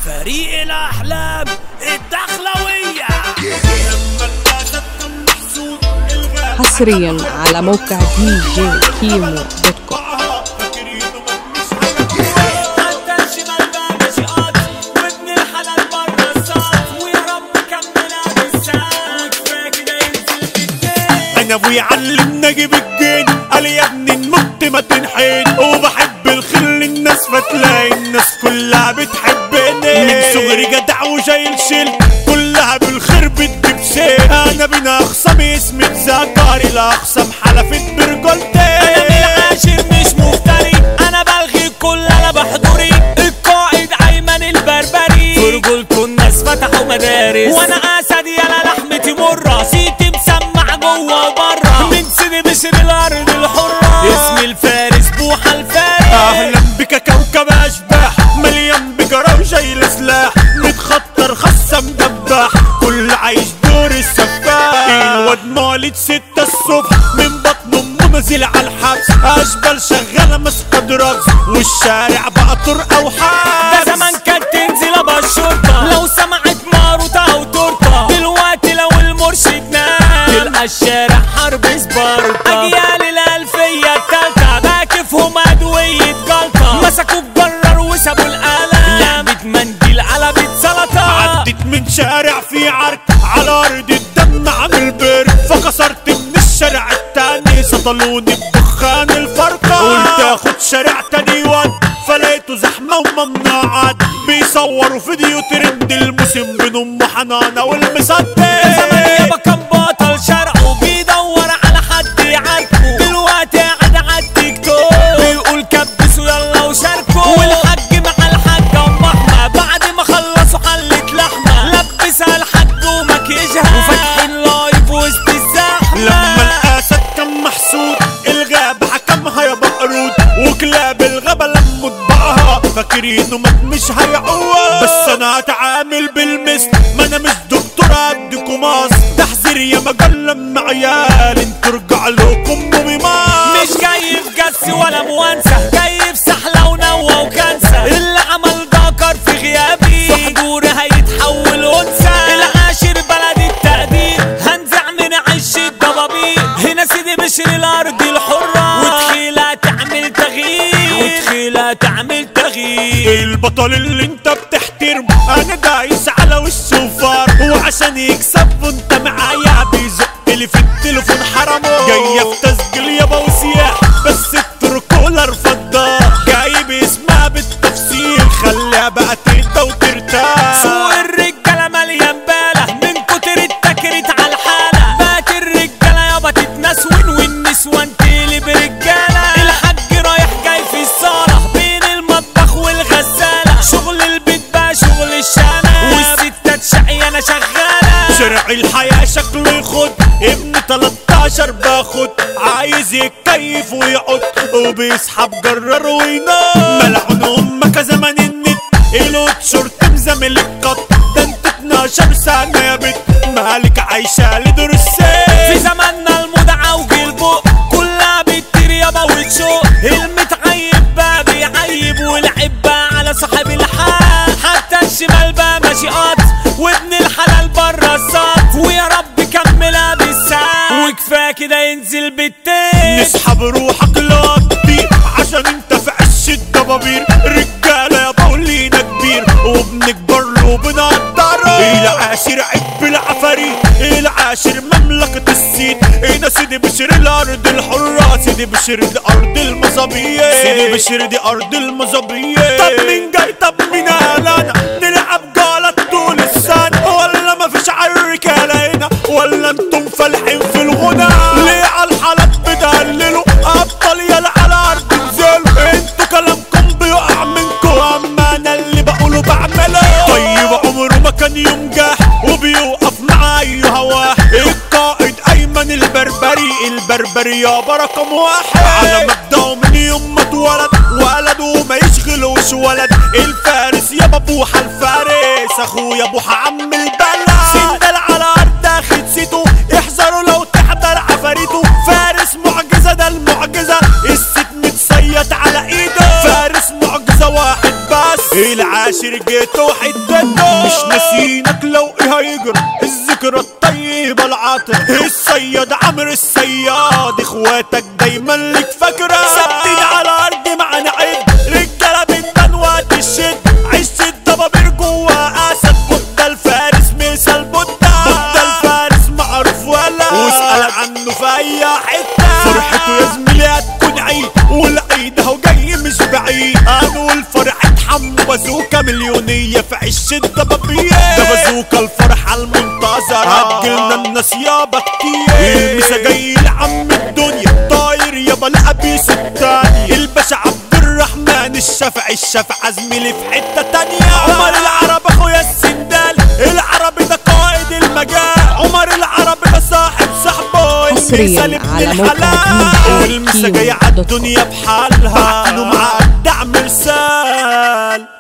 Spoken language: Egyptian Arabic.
فريق الأحلام الدخلوية حصريا على موقع دي جي كيمو دوت كوم حتى الشمال بقى ماشي قاضي وابن الحلال بره الصاف ويا رب كملها بالساعة وكفاية كده ينزل بالدين انا ابوي علمنا اجيب الجين قال يا ابني النط ما تنحين وبحب الخل الناس فتلاقي الناس كلها بتحبني من صغري جدع وشايل شيل كلها بالخير بتجيب سيل انا بينا اخصامي اسمي اتذكر الاخصام حلفت برجولتي انا العاشر مش مفتري انا بلغي الكل انا بحضوري القائد ايمن البربري في رجولكم الناس فتحوا مدارس وانا اسد يالا لحمتي مره صيتي مسمع جوه وبره من سيدي بشر الارض الحره اسمي الفارس بوحه الفارس اهلا بك كوكب اشباح مليان بجرى وشايل سلاح متخطر خصه مدبح كل عايش دور السفاح الواد مولد ستة الصبح من بطن امه نازل على الحبس اشبال شغاله ماسكه دراجز والشارع بقى طرقه ده وحبس زمان كانت تنزل ابقى الشرطة لو سمعت ماروتة او تورتة دلوقتي لو المرشد نام تلقى الشارع حرب سبارتا اجيال الالفية التالتة باكفهم ادوية جلطة مسكوا الجرار وسابوا القلم لعبة منديل على بيت سلطة عدت من شارع في عرك على ارض الدم عامل بر فكسرت من الشارع التاني سطلوني بدخان الفرقة قلت اخد شارع تاني واد فلقيته زحمة وممنوعات بيصوروا فيديو ترند الموسم بين ام حنانة والمصدق زمان يابا كان بطل شرق وبيدور على حد يعاركه دلوقتي قاعد على التيك توك بيقول كبسوا يلا وشاركوا والحاج مع الحاجة ام احمد بعد ما خلصوا حلة لحمة لبسها الحاج ومكيجها وفاتحين لايف وسط الزحمة لما الاسد كان محسود الغابة حكمها يا بقرود وكلاب الغابة لما طبقها فاكرينه مات مش هيعوض بس انا هتعامل بالمثل ما انا مش دكتور اديكم ماس تحذير يا مجلة مع عيال انتوا رجع لكم بماس مش جاي في جس ولا موانسة جاي في سحلة ونوى وكنسة اللي عمل ذكر في غيابي في حضوري هيتحول أنثى العاشر بلد التقدير هنزع من عش الضبابير هنا سيدي بشر الأرض الحرة وتخيلة تعمل تغيير وتخيلة تعمل تغيير البطل اللي انت بتحترمه انا دايس على وشه وفار وعشان يكسب وانت معايا بيزق لي في التليفون حرمه جايه في تسجيل يابا وسياح بس التركولر فضاه جايب اسمها بالتفصيل خليها بقى تهدى وترتاح سوق الرجالة مليان بالة من كتر التكريت على الحالة بقت الرجالة يابا تتنسون والنسوان تقلب رجالة الحاج رايح جاي في الصالة بين المطبخ والغسالة شغل البيت بقى شغل الشارع والستات شقيانة شغالة شرع الحياة شكله يخد ابن 13 باخد عايز يتكيف ويقعد وبيسحب جرار وينام ملعون امك زمان النت الوت شورت مزامل القط ده انت 12 سنة يا بت مالك عايشة لدور في السيف زماننا المدعى وجلبه كلها بتطير يابا وتشوق المتعيب بقى بيعيب والعيب بقى على صاحب الحال حتى الشمال بقى ماشي قط وابن الحلال بره الصف ويا رب كملها بالساعة وكفايه كده ينزل بالتين نسحب روحك لقضي عشان انت في عش الدبابير رجالة يا بولينا كبير وبنكبر له وبنقدره العاشر عيب بالعفاريت العاشر مملكة السيد هنا سيدي بشر الارض الحرة سيدي بشر دي ارض المظابية سيدي بشر دي ارض المظابية طب مين جاي طب مين قالنا نلعب جالة طول السنة ولا مفيش عالرجالة هنا ولا انتم فالحين في الغنى ليه على الحالات بتهللوا ابطال يلا على ارض انزلوا انتوا كلامكم بيقع منكم اما انا اللي بقوله بعمله طيب عمره ما كان يوم جاح وبيوقف مع اي هواه القائد ايمن البربري البربري يابا رقم واحد على مبدأه من يوم ما اتولد ولد وما يشغلوش ولد الفارس يابا بوحة الفارس اخويا بوحة عم البلد سندل على ارض اخد سيته احذروا لو تحضر عفاريته فارس معجزة ده المعجزة الست متسيط على ايده فارس معجزة واحد بس العاشر العاشر جيت وحدته مش ناسينك لو ايه هيجرى الذكرى الطيبة العاطرة الصياد عمرو الصياد اخواتك دايما لك فاكرة ثابتين على ارض معانا عد رجالة بنبان وقت الشد عشت الضبابير جوا اسد بودا الفارس مثال بودا بودا الفارس معروف ولا واسأل عنه في اي حتة فرحته يا زميلي هتكون عيد والعيد اهو جاي مش بعيد هنقول فرحة حمو بازوكا مليونية في عش الضبابير ده بازوكا الفرحة المنتظرة هتجيلنا الناس يابا كتير المسا جاي لعم الدنيا طاير يابا القبيس التاني الباشا عبد الرحمن الشافعي الشافعي زميلي في حتة تانية عمر العرب اخويا السندال العربي ده قائد المجال عمر العربي ده صاحب صاحبه حصرياً المثال ابن على موقع الحلال DJ والمسا كيمو جاي دوت عالدنيا بحالها مع الدعم رسال